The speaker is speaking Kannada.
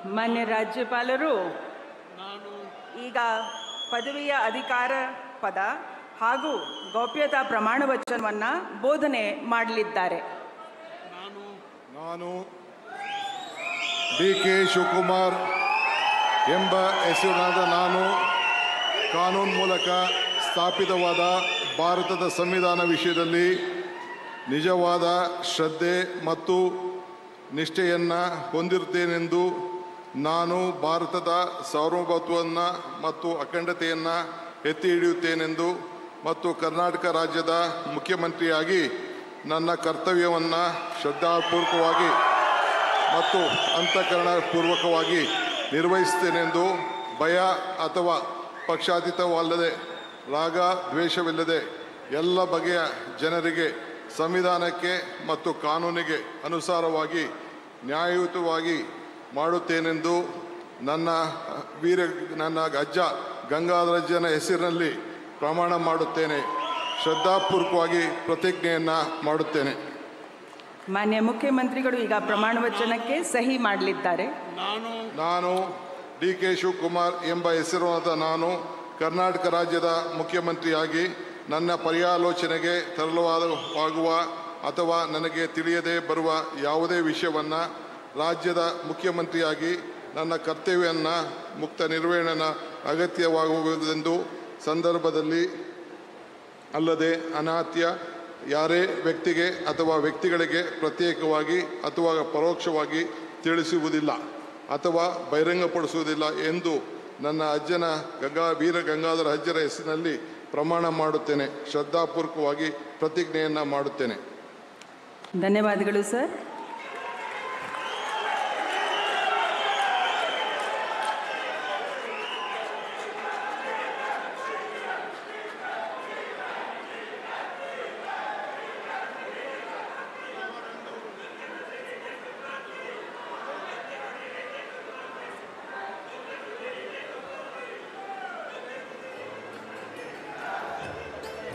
ಮಾನ್ಯ ರಾಜ್ಯಪಾಲರು ನಾನು ಈಗ ಪದವಿಯ ಅಧಿಕಾರ ಪದ ಹಾಗೂ ಗೌಪ್ಯತಾ ಪ್ರಮಾಣ ವಚನವನ್ನು ಬೋಧನೆ ಮಾಡಲಿದ್ದಾರೆ ನಾನು ನಾನು ಡಿ ಕೆ ಶಿವಕುಮಾರ್ ಎಂಬ ಹೆಸರಿನಾದ ನಾನು ಕಾನೂನು ಮೂಲಕ ಸ್ಥಾಪಿತವಾದ ಭಾರತದ ಸಂವಿಧಾನ ವಿಷಯದಲ್ಲಿ ನಿಜವಾದ ಶ್ರದ್ಧೆ ಮತ್ತು ನಿಷ್ಠೆಯನ್ನು ಹೊಂದಿರುತ್ತೇನೆಂದು ನಾನು ಭಾರತದ ಸಾರ್ವಭೌಮತ್ವವನ್ನು ಮತ್ತು ಅಖಂಡತೆಯನ್ನು ಎತ್ತಿ ಹಿಡಿಯುತ್ತೇನೆಂದು ಮತ್ತು ಕರ್ನಾಟಕ ರಾಜ್ಯದ ಮುಖ್ಯಮಂತ್ರಿಯಾಗಿ ನನ್ನ ಕರ್ತವ್ಯವನ್ನು ಶ್ರದ್ಧಾಪೂರ್ವಕವಾಗಿ ಮತ್ತು ಅಂತಃಕರಣಪೂರ್ವಕವಾಗಿ ನಿರ್ವಹಿಸುತ್ತೇನೆಂದು ಭಯ ಅಥವಾ ಪಕ್ಷಾತೀತವಲ್ಲದೆ ರಾಗ ದ್ವೇಷವಿಲ್ಲದೆ ಎಲ್ಲ ಬಗೆಯ ಜನರಿಗೆ ಸಂವಿಧಾನಕ್ಕೆ ಮತ್ತು ಕಾನೂನಿಗೆ ಅನುಸಾರವಾಗಿ ನ್ಯಾಯಯುತವಾಗಿ ಮಾಡುತ್ತೇನೆಂದು ನನ್ನ ವೀರ ನನ್ನ ಅಜ್ಜ ಗಂಗಾಧರಜ್ಜನ ಹೆಸರಿನಲ್ಲಿ ಪ್ರಮಾಣ ಮಾಡುತ್ತೇನೆ ಶ್ರದ್ಧಾಪೂರ್ವಕವಾಗಿ ಪ್ರತಿಜ್ಞೆಯನ್ನು ಮಾಡುತ್ತೇನೆ ಮಾನ್ಯ ಮುಖ್ಯಮಂತ್ರಿಗಳು ಈಗ ಪ್ರಮಾಣ ವಚನಕ್ಕೆ ಸಹಿ ಮಾಡಲಿದ್ದಾರೆ ನಾನು ನಾನು ಡಿ ಕೆ ಶಿವಕುಮಾರ್ ಎಂಬ ಹೆಸರಾದ ನಾನು ಕರ್ನಾಟಕ ರಾಜ್ಯದ ಮುಖ್ಯಮಂತ್ರಿಯಾಗಿ ನನ್ನ ಪರ್ಯಾಲೋಚನೆಗೆ ತರಲವಾಗುವ ಅಥವಾ ನನಗೆ ತಿಳಿಯದೇ ಬರುವ ಯಾವುದೇ ವಿಷಯವನ್ನು ರಾಜ್ಯದ ಮುಖ್ಯಮಂತ್ರಿಯಾಗಿ ನನ್ನ ಕರ್ತವ್ಯವನ್ನು ಮುಕ್ತ ನಿರ್ವಹಣೆನ ಅಗತ್ಯವಾಗುವುದೆಂದು ಸಂದರ್ಭದಲ್ಲಿ ಅಲ್ಲದೆ ಅನಾತ್ಯ ಯಾರೇ ವ್ಯಕ್ತಿಗೆ ಅಥವಾ ವ್ಯಕ್ತಿಗಳಿಗೆ ಪ್ರತ್ಯೇಕವಾಗಿ ಅಥವಾ ಪರೋಕ್ಷವಾಗಿ ತಿಳಿಸುವುದಿಲ್ಲ ಅಥವಾ ಬಹಿರಂಗಪಡಿಸುವುದಿಲ್ಲ ಎಂದು ನನ್ನ ಅಜ್ಜನ ಗಂಗಾ ವೀರ ಗಂಗಾಧರ ಅಜ್ಜರ ಹೆಸರಿನಲ್ಲಿ ಪ್ರಮಾಣ ಮಾಡುತ್ತೇನೆ ಶ್ರದ್ಧಾಪೂರ್ವಕವಾಗಿ ಪ್ರತಿಜ್ಞೆಯನ್ನು ಮಾಡುತ್ತೇನೆ ಧನ್ಯವಾದಗಳು ಸರ್